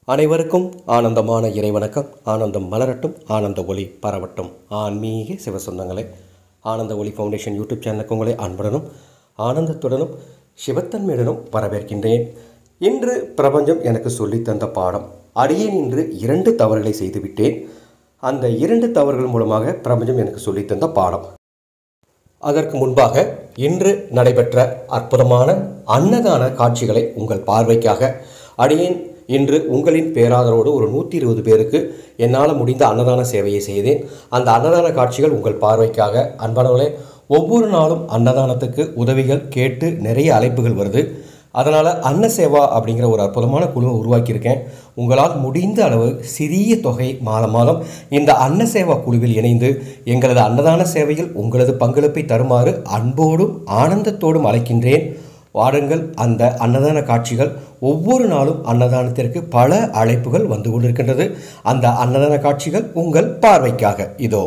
அனைவருக்கும் ஆனந்தமான இறைவணக்கம் ஆனந்தம் மலரட்டும் ஆனந்த ஒளி பரவட்டும் ஆன்மீக சிவசொந்தங்களே ஆனந்த ஒளி ஃபவுண்டேஷன் யூடியூப் சேனலுக்கு உங்களை அன்புடனும் ஆனந்தத்துடனும் சிவத்தன்மையுடனும் வரவேற்கின்றேன் இன்று பிரபஞ்சம் எனக்கு சொல்லித் தந்த பாடம் அடியேன் இன்று இரண்டு தவறுகளை செய்துவிட்டேன் அந்த இரண்டு தவறுகள் மூலமாக பிரபஞ்சம் எனக்கு சொல்லித் தந்த பாடம் அதற்கு முன்பாக இன்று நடைபெற்ற அற்புதமான அன்னதான காட்சிகளை உங்கள் பார்வைக்காக அடியேன் இன்று உங்களின் பேராதரோடு ஒரு நூற்றி இருபது பேருக்கு என்னால் முடிந்த அன்னதான சேவையை செய்தேன் அந்த அன்னதான காட்சிகள் உங்கள் பார்வைக்காக அன்பானவர்களே ஒவ்வொரு நாளும் அன்னதானத்துக்கு உதவிகள் கேட்டு நிறைய அழைப்புகள் வருது அதனால் அன்ன சேவா அப்படிங்கிற ஒரு அற்புதமான குழுவை உருவாக்கியிருக்கேன் உங்களால் முடிந்த அளவு சிறிய தொகை மாதம் மாதம் இந்த அன்ன சேவா குழுவில் இணைந்து எங்களது அன்னதான சேவையில் உங்களது பங்களிப்பை தருமாறு அன்போடும் ஆனந்தத்தோடும் அழைக்கின்றேன் வாருங்கள் அந்த அன்னதான காட்சிகள் ஒவ்வொரு நாளும் அன்னதானத்திற்கு பல அழைப்புகள் வந்து கொண்டிருக்கின்றது அந்த அன்னதான காட்சிகள் உங்கள் பார்வைக்காக இதோ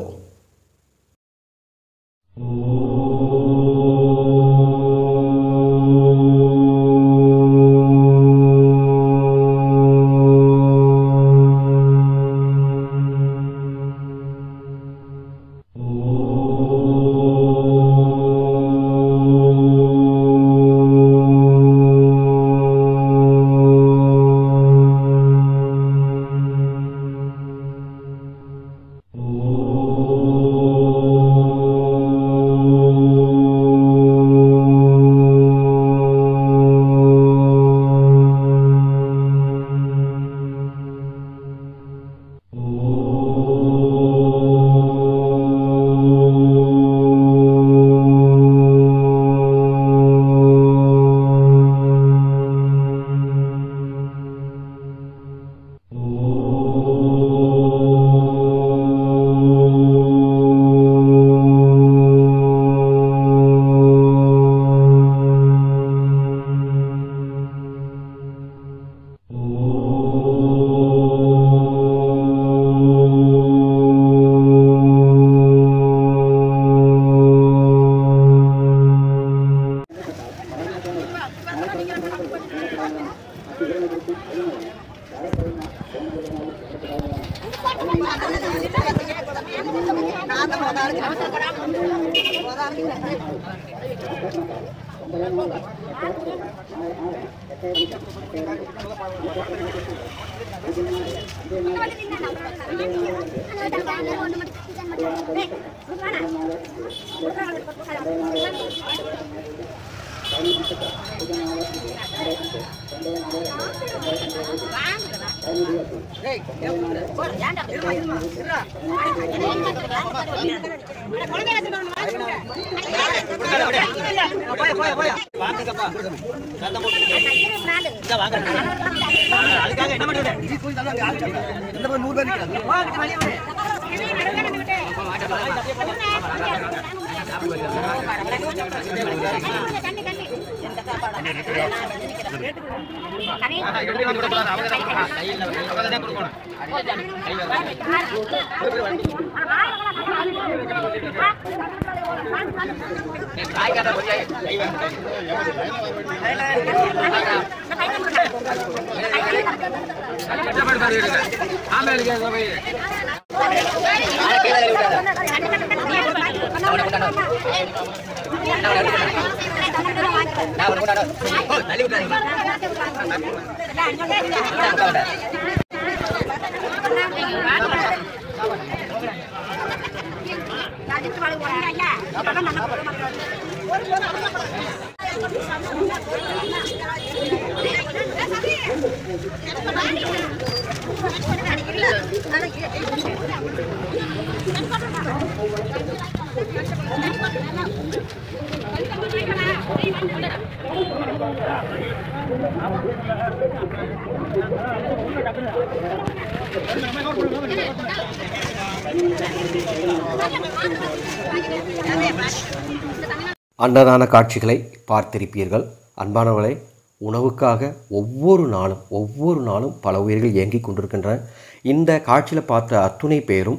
அன்னதான காட்சிகளை பார்த்திருப்பீர்கள் அன்பானவர்களே உணவுக்காக ஒவ்வொரு நாளும் ஒவ்வொரு நாளும் பல உயிர்கள் இயங்கிக் கொண்டிருக்கின்றன இந்த காட்சியில் பார்த்த அத்துணை பேரும்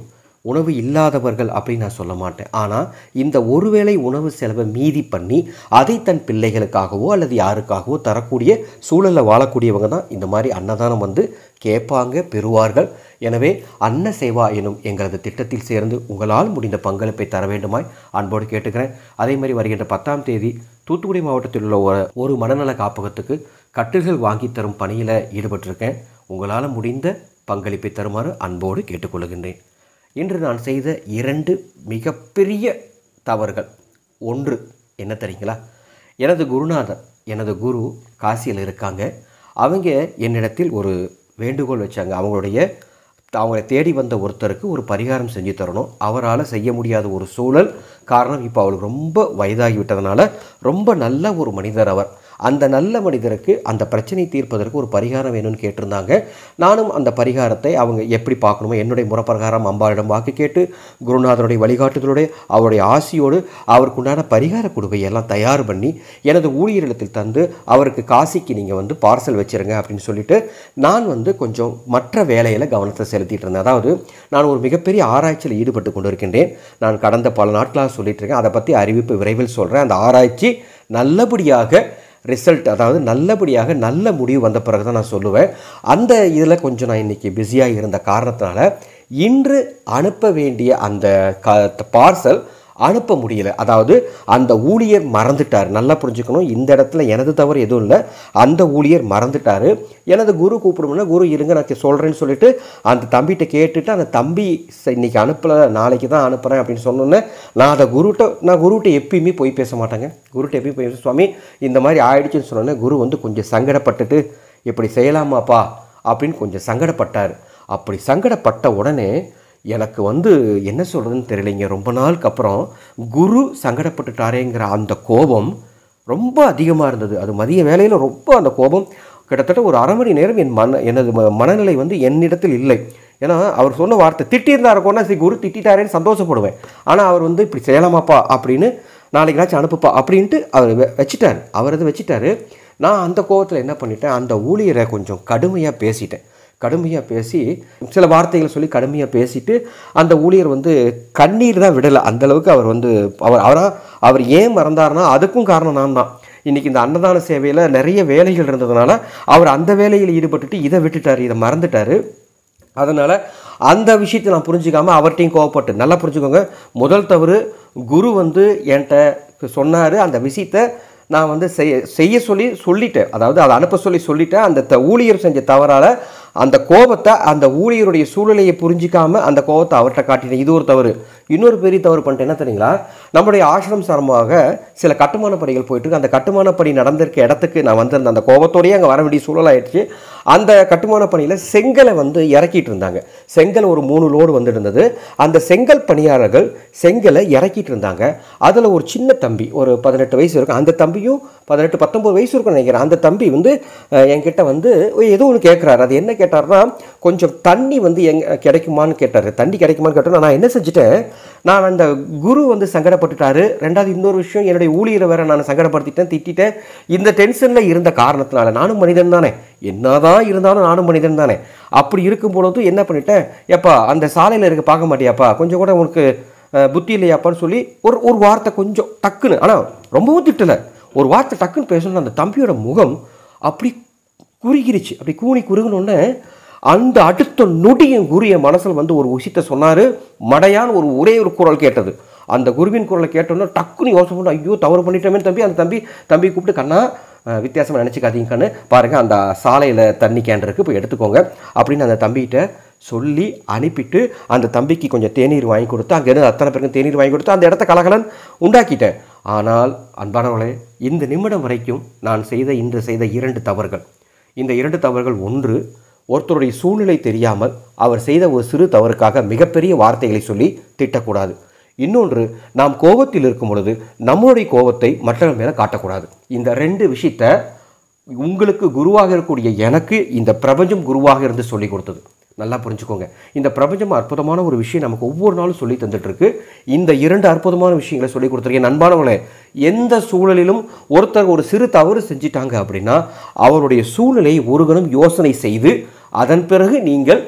உணவு இல்லாதவர்கள் அப்படின்னு நான் சொல்ல மாட்டேன் ஆனால் இந்த ஒருவேளை உணவு செலவை மீதி பண்ணி அதை தன் பிள்ளைகளுக்காகவோ அல்லது யாருக்காகவோ தரக்கூடிய சூழலில் வாழக்கூடியவங்க தான் இந்த மாதிரி அன்னதானம் வந்து கேட்பாங்க பெறுவார்கள் எனவே அன்ன சேவா எனும் எங்களது திட்டத்தில் சேர்ந்து உங்களால் முடிந்த பங்களிப்பை தர வேண்டுமாய் அன்போடு கேட்டுக்கிறேன் அதே மாதிரி வருகின்ற பத்தாம் தேதி தூத்துக்குடி மாவட்டத்தில் உள்ள ஒரு ஒரு மனநல காப்பகத்துக்கு கட்டுகள் வாங்கி தரும் பணியில் ஈடுபட்டிருக்கேன் உங்களால் முடிந்த பங்களிப்பை தருமாறு அன்போடு கேட்டுக்கொள்கின்றேன் இன்று நான் செய்த இரண்டு மிகப்பெரிய தவறுகள் ஒன்று என்ன தெரியுங்களா எனது குருநாதர் எனது குரு காசியில் இருக்காங்க அவங்க என்னிடத்தில் ஒரு வேண்டுகோள் வச்சாங்க அவங்களுடைய அவங்களை தேடி வந்த ஒருத்தருக்கு ஒரு பரிகாரம் செஞ்சு தரணும் அவரால் செய்ய முடியாத ஒரு சூழல் காரணம் இப்போ அவளுக்கு ரொம்ப வயதாகி விட்டதுனால ரொம்ப நல்ல ஒரு மனிதர் அவர் அந்த நல்ல மனிதருக்கு அந்த பிரச்சனை தீர்ப்பதற்கு ஒரு பரிகாரம் வேணும்னு கேட்டிருந்தாங்க நானும் அந்த பரிகாரத்தை அவங்க எப்படி பார்க்கணுமோ என்னுடைய முறப்பிரகாரம் அம்பாளிடம் வாக்கு கேட்டு குருநாதருடைய வழிகாட்டுதலோட அவருடைய ஆசியோடு அவருக்குண்டான பரிகார குடுவையை எல்லாம் தயார் பண்ணி எனது ஊழியரிடத்தில் தந்து அவருக்கு காசிக்கு நீங்கள் வந்து பார்சல் வச்சிருங்க அப்படின்னு சொல்லிட்டு நான் வந்து கொஞ்சம் மற்ற வேலையில் கவனத்தை செலுத்திட்டு இருந்தேன் அதாவது நான் ஒரு மிகப்பெரிய ஆராய்ச்சியில் ஈடுபட்டு கொண்டு இருக்கின்றேன் நான் கடந்த பல நாட்களாக சொல்லிட்டு இருக்கேன் அதை பற்றி அறிவிப்பு விரைவில் சொல்கிறேன் அந்த ஆராய்ச்சி நல்லபடியாக ரிசல்ட் அதாவது நல்லபடியாக நல்ல முடிவு வந்த பிறகு தான் நான் சொல்லுவேன் அந்த இதில் கொஞ்சம் நான் இன்றைக்கி பிஸியாக இருந்த காரணத்தினால இன்று அனுப்ப வேண்டிய அந்த க பார்சல் அனுப்ப முடியல அதாவது அந்த ஊழியர் மறந்துட்டார் நல்லா புரிஞ்சுக்கணும் இந்த இடத்துல எனது தவறு எதுவும் இல்லை அந்த ஊழியர் மறந்துட்டார் எனது குரு கூப்பிடுமுன்னா குரு இருங்க நான் சொல்கிறேன்னு சொல்லிட்டு அந்த தம்பிகிட்ட கேட்டுட்டு அந்த தம்பி "சரி, இன்னைக்கு அனுப்பலை நாளைக்கு தான் அனுப்புகிறேன் அப்படின்னு சொன்னோன்னே நான் அதை குருட்ட நான் குருட்ட எப்பயுமே போய் பேச மாட்டேங்க குருட்ட எப்பயும் போய் பேச சுவாமி இந்த மாதிரி ஆயிடுச்சுன்னு சொன்னோன்னே குரு வந்து கொஞ்சம் சங்கடப்பட்டுட்டு இப்படி செய்யலாமாப்பா அப்படின்னு கொஞ்சம் சங்கடப்பட்டார் அப்படி சங்கடப்பட்ட உடனே எனக்கு வந்து என்ன சொல்கிறதுன்னு தெரியலைங்க ரொம்ப நாளுக்கு அப்புறம் குரு சங்கடப்பட்டுட்டாரேங்கிற அந்த கோபம் ரொம்ப அதிகமாக இருந்தது அது மதிய வேலையில் ரொம்ப அந்த கோபம் கிட்டத்தட்ட ஒரு அரை மணி நேரம் என் மன எனது ம- மனநிலை வந்து என்னிடத்தில் இல்லை ஏன்னா அவர் சொன்ன வார்த்தை திட்டியிருந்தா இருக்கோன்னா சரி குரு திட்டிட்டாரேன்னு சந்தோஷப்படுவேன் ஆனால் அவர் வந்து இப்படி செய்யலாமாப்பா அப்படின்னு நாளைக்கு அனுப்புப்பா அப்படின்ட்டு அவர் வெ- வச்சிட்டார் அவர் அதை வச்சிட்டாரு நான் அந்த கோபத்தில் என்ன பண்ணிட்டேன் அந்த ஊழியரை கொஞ்சம் கடுமையாக பேசிட்டேன் கடுமையாக பேசி சில வார்த்தைகள் சொல்லி கடுமையாக பேசிட்டு அந்த ஊழியர் வந்து கண்ணீர் தான் விடலை அந்தளவுக்கு அவர் வந்து அவர் அவரா அவர் ஏன் மறந்தாருன்னா அதுக்கும் காரணம் நான் தான் இன்றைக்கி இந்த அன்னதான சேவையில் நிறைய வேலைகள் இருந்ததுனால அவர் அந்த வேலையில் ஈடுபட்டுட்டு இதை விட்டுட்டார் இதை மறந்துட்டார் அதனால் அந்த விஷயத்தை நான் புரிஞ்சுக்காம அவர்கிட்டையும் கோவப்பட்டு நல்லா புரிஞ்சுக்கோங்க முதல் தவறு குரு வந்து என்கிட்ட சொன்னார் அந்த விஷயத்தை நான் வந்து செய்ய செய்ய சொல்லி சொல்லிட்டேன் அதாவது அதை அனுப்ப சொல்லி சொல்லிட்டேன் அந்த த- ஊழியர் செஞ்ச தவறால் அந்த கோபத்தை அந்த ஊழியருடைய சூழ்நிலையை புரிஞ்சிக்காம அந்த கோபத்தை அவர்கிட்ட காட்டினேன் இது ஒரு தவறு இன்னொரு பெரிய தவறு பண்ணிட்டு என்ன தெரியுங்களா நம்முடைய ஆசிரம் சார்பாக சில கட்டுமான பணிகள் போயிட்டு இருக்கு அந்த கட்டுமான பணி நடந்திருக்க இடத்துக்கு நான் வந்திருந்த அந்த கோபத்தோடயே அங்கே வர வேண்டிய சூழல் ஆயிடுச்சு அந்த கட்டுமான பணியில் செங்கலை வந்து இறக்கிட்டு இருந்தாங்க செங்கல் ஒரு மூணு லோடு வந்துட்டு இருந்தது அந்த செங்கல் பணியாளர்கள் செங்கலை இறக்கிட்டு இருந்தாங்க அதில் ஒரு சின்ன தம்பி ஒரு பதினெட்டு வயசு இருக்கும் அந்த தம்பியும் பதினெட்டு பத்தொம்பது வயசு இருக்கும் நினைக்கிறேன் அந்த தம்பி வந்து அஹ், என்கிட்ட வந்து ஏதோ ஒன்று கேட்குறாரு அது என்ன கேட்டார்னா கொஞ்சம் தண்ணி வந்து எங் கிடைக்குமான்னு கேட்டார் தண்ணி கிடைக்குமான்னு கேட்டோம் நான் என்ன செஞ்சுட்டேன் நான் அந்த குரு வந்து சங்கடப்பட்டுட்டாரு ரெண்டாவது இன்னொரு விஷயம் என்னுடைய ஊழியரை வேற நான் சங்கடப்படுத்திட்டேன் திட்டிட்டேன் இந்த டென்ஷனில் இருந்த காரணத்தினால நானும் மனிதன் தானே என்னதான் இருந்தாலும் நானும் மனிதன் தானே அப்படி இருக்கும் பொழுது என்ன பண்ணிட்டேன் ஏப்பா அந்த சாலையில் இருக்க பார்க்க மாட்டியாப்பா கொஞ்சம் கூட உனக்கு அஹ், புத்தி இல்லையாப்பான்னு சொல்லி ஒரு ஒரு வார்த்தை கொஞ்சம் டக்குன்னு ஆனால் ரொம்பவும் திட்டலை ஒரு வார்த்தை டக்குன்னு பேசணும் அந்த தம்பியோட முகம் அப்படி குறுகிருச்சு அப்படி கூனி குறுகினோடனே அந்த அடுத்த நொடி என் குரு என் மனசில் வந்து ஒரு விஷயத்தை சொன்னார் மடையான் ஒரு ஒரே ஒரு குரல் கேட்டது அந்த குருவின் குரலை கேட்டோன்னே டக்குன்னு யோசனை பண்ண ஐயோ தவறு பண்ணிட்டோமே தம்பி அந்த தம்பி தம்பி கூப்பிட்டு கண்ணா அஹ், வித்தியாசமா நினச்சிக்காதீங்க கண்ணு பாருங்கள் அந்த சாலையில் தண்ணி கேன் இருக்கு போய் எடுத்துக்கோங்க அப்படின்னு அந்த தம்பிகிட்ட சொல்லி அனுப்பிட்டு அந்த தம்பிக்கு கொஞ்சம் தேநீர் வாங்கி கொடுத்து அங்கேருந்து அத்தனை பேருக்கும் தேநீர் வாங்கி கொடுத்து அந்த இடத்த கலகலன் உண்டாக்கிட்டேன் ஆனால் அன்பானவர்களே இந்த நிமிடம் வரைக்கும் நான் செய்த இன்று செய்த இரண்டு தவறுகள் இந்த இரண்டு தவறுகள் ஒன்று ஒருத்தருடைய சூழ்நிலை தெரியாமல் அவர் செய்த ஒரு சிறு தவறுக்காக மிகப்பெரிய வார்த்தைகளை சொல்லி திட்டக்கூடாது இன்னொன்று நாம் கோபத்தில் இருக்கும் பொழுது நம்மளுடைய கோபத்தை மற்றவர்கள் மேலே காட்டக்கூடாது இந்த ரெண்டு விஷயத்த உங்களுக்கு குருவாக இருக்கக்கூடிய எனக்கு இந்த பிரபஞ்சம் குருவாக இருந்து சொல்லி கொடுத்தது நல்லா புரிஞ்சுக்கோங்க இந்த பிரபஞ்சம் அற்புதமான ஒரு விஷயம் நமக்கு ஒவ்வொரு நாளும் சொல்லி தந்துட்டு இருக்கு இந்த இரண்டு அற்புதமான விஷயங்களை சொல்லி கொடுத்துருக்கேன் நண்பானவங்களே எந்த சூழலிலும் ஒருத்தர் ஒரு சிறு தவறு செஞ்சிட்டாங்க அப்படின்னா அவருடைய சூழ்நிலையை ஒரு கணம் யோசனை செய்து அதன் பிறகு நீங்கள்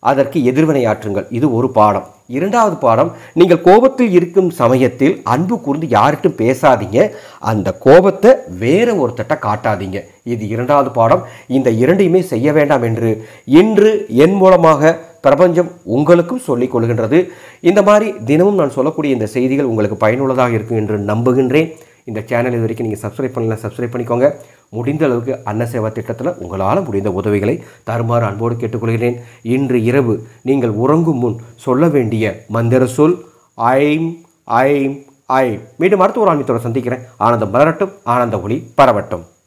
அதற்கு எதிர்வினையாற்றுங்கள் இது ஒரு பாடம் இரண்டாவது பாடம் நீங்கள் கோபத்தில் இருக்கும் சமயத்தில் அன்பு கூர்ந்து யார்கிட்டும் பேசாதீங்க அந்த கோபத்தை வேற ஒருத்தட்ட காட்டாதீங்க இது இரண்டாவது பாடம் இந்த இரண்டையுமே செய்ய வேண்டாம் என்று இன்று என் மூலமாக பிரபஞ்சம் உங்களுக்கும் சொல்லிக் கொள்கின்றது இந்த மாதிரி தினமும் நான் சொல்லக்கூடிய இந்த செய்திகள் உங்களுக்கு பயனுள்ளதாக இருக்கும் என்று நம்புகின்றேன் இந்த சேனல் இது வரைக்கும் நீங்கள் சப்ஸ்கிரைப் பண்ணல சப்ஸ்கிரைப் பண்ணிக்கோங்க முடிந்த அளவுக்கு அன்ன சேவா திட்டத்தில் உங்களால் முடிந்த உதவிகளை தருமாறு அன்போடு கேட்டுக்கொள்கிறேன் இன்று இரவு நீங்கள் உறங்கும் முன் சொல்ல வேண்டிய மந்திர சொல் ஐம் ஐம் ஐம் மீண்டும் அடுத்த ஒரு ஆன்மீகத்தோட சந்திக்கிறேன் ஆனந்தம் மலரட்டும் ஆனந்த ஒளி பரவட்டும்